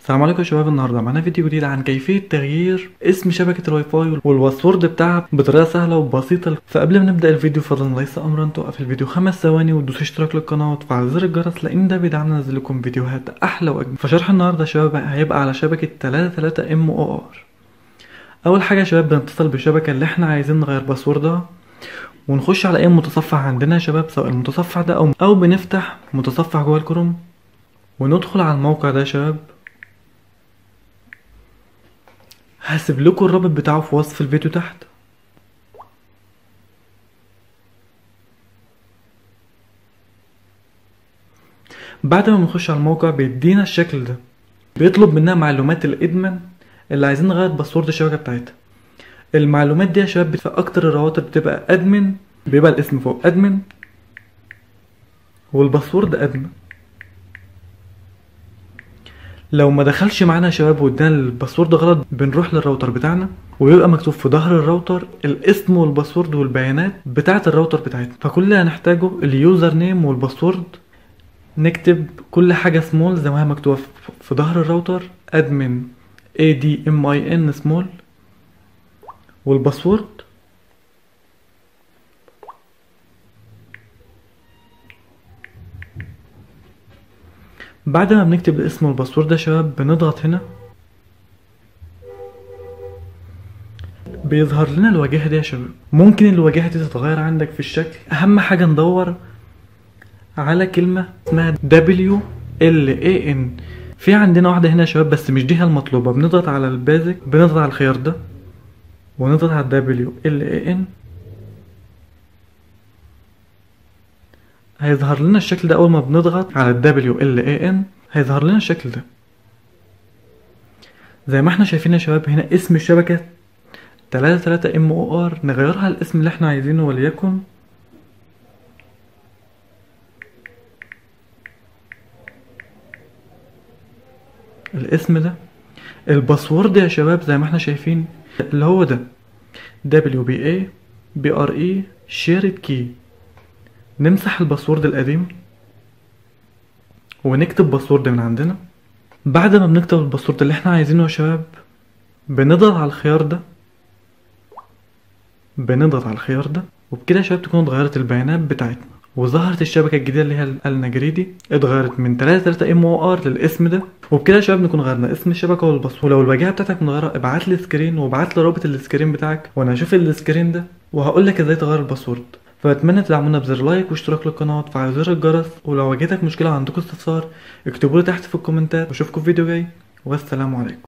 السلام عليكم يا شباب النهارده معانا فيديو جديد عن كيفيه تغيير اسم شبكه الواي فاي والباسورد بتاعها بطريقه سهله وبسيطه فقبل ما نبدا الفيديو فضلا ليس امرا توقف الفيديو خمس ثواني وتدوس اشتراك للقناه وتفعل زر الجرس لان ده بيدعمنا ننزل لكم فيديوهات احلى واجمل فشرح النهارده يا شباب هيبقى على شبكه 33 ام او ار اول حاجه يا شباب بنتصل بالشبكه اللي احنا عايزين نغير باسوردها ونخش على اي متصفح عندنا يا شباب سواء المتصفح ده او او بنفتح متصفح جوه الكروم وندخل على الموقع ده يا شباب هسيب لكم الرابط بتاعه في وصف الفيديو تحت بعد ما بنخش على الموقع بيدينا الشكل ده بيطلب منا معلومات الادمن اللي عايزين نغير باسورد الشبكه بتاعتها المعلومات دي يا شباب في اكتر الرواتر بتبقى ادمن بيبقى الاسم فوق ادمن والباسورد ادمن لو ما دخلش معانا يا شباب وادانا الباسورد غلط بنروح للراوتر بتاعنا ويبقى مكتوب في ظهر الراوتر الاسم والباسورد والبيانات بتاعه الراوتر بتاعتنا فكل اللي هنحتاجه اليوزر نيم والباسورد نكتب كل حاجه سمول زي ما هي مكتوبه في ظهر الراوتر ادمن اي دي ام اي ان سمول والباسورد بعد ما بنكتب الاسم والباسورد يا شباب بنضغط هنا بيظهر لنا الواجهة دي يا شباب ممكن الواجهة دي تتغير عندك في الشكل اهم حاجة ندور على كلمة اسمها W L A N في عندنا واحدة هنا يا شباب بس مش دي هي المطلوبة بنضغط على البازك بنضغط على الخيار ده ونضغط على W L A N هيظهر لنا الشكل ده اول ما بنضغط على ال W L A N هيظهر لنا الشكل ده زي ما احنا شايفين يا شباب هنا اسم الشبكة 33 ام او ار نغيرها الاسم اللي احنا عايزينه وليكن الاسم ده الباسورد يا شباب زي ما احنا شايفين اللي هو ده WBA BRE shared key نمسح الباسورد القديم ونكتب باسورد من عندنا بعد ما بنكتب الباسورد اللي احنا عايزينه يا شباب بنضغط على الخيار ده بنضغط على الخيار ده وبكده يا شباب تكون اتغيرت البيانات بتاعتنا وظهرت الشبكة الجديدة اللي هي النجريدي اتغيرت من 3 ام او ار للاسم ده وبكده يا شباب نكون غيرنا اسم الشبكة والباسورد ولو الواجهة بتاعتك متغيرة ابعت لي سكرين وابعت لي رابط السكرين بتاعك وانا هشوف السكرين ده وهقول لك ازاي تغير الباسورد فاتمنى تدعمونا بزر لايك واشتراك للقناه وتفعيل زر الجرس ولو واجهتك مشكله عندكم استفسار اكتبوا لي تحت في الكومنتات واشوفكم في فيديو جاي والسلام عليكم